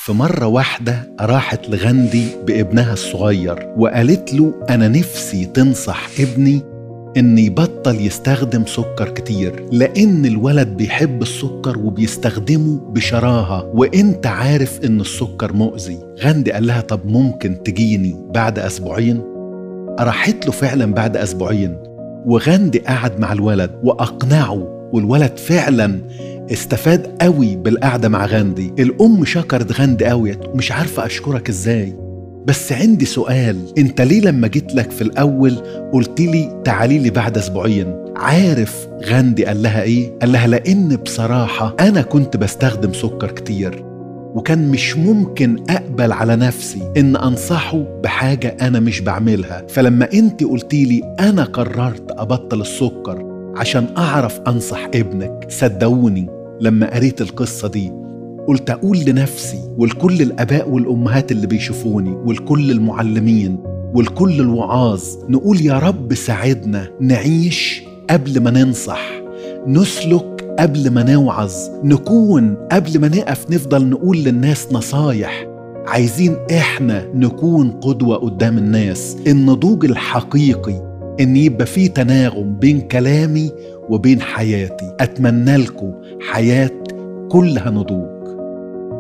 في مرة واحدة راحت لغاندي بابنها الصغير وقالت له أنا نفسي تنصح ابني إن يبطل يستخدم سكر كتير لأن الولد بيحب السكر وبيستخدمه بشراهة وإنت عارف إن السكر مؤذي غاندي قال لها طب ممكن تجيني بعد أسبوعين راحت له فعلا بعد أسبوعين وغاندي قعد مع الولد وأقنعه والولد فعلا استفاد قوي بالقعدة مع غاندي الأم شكرت غاندي قوي مش عارفة أشكرك إزاي بس عندي سؤال انت ليه لما جيت لك في الاول قلت لي تعالي لي بعد اسبوعين عارف غاندي قال لها ايه قال لها لان بصراحه انا كنت بستخدم سكر كتير وكان مش ممكن اقبل على نفسي ان انصحه بحاجه انا مش بعملها فلما انت قلتي لي انا قررت ابطل السكر عشان اعرف انصح ابنك صدقوني لما قريت القصه دي قلت اقول لنفسي ولكل الاباء والامهات اللي بيشوفوني ولكل المعلمين ولكل الوعاظ نقول يا رب ساعدنا نعيش قبل ما ننصح نسلك قبل ما نوعظ نكون قبل ما نقف نفضل نقول للناس نصايح عايزين احنا نكون قدوة قدام الناس النضوج الحقيقي ان يبقى في تناغم بين كلامي وبين حياتي اتمنى لكم حياة كلها نضوج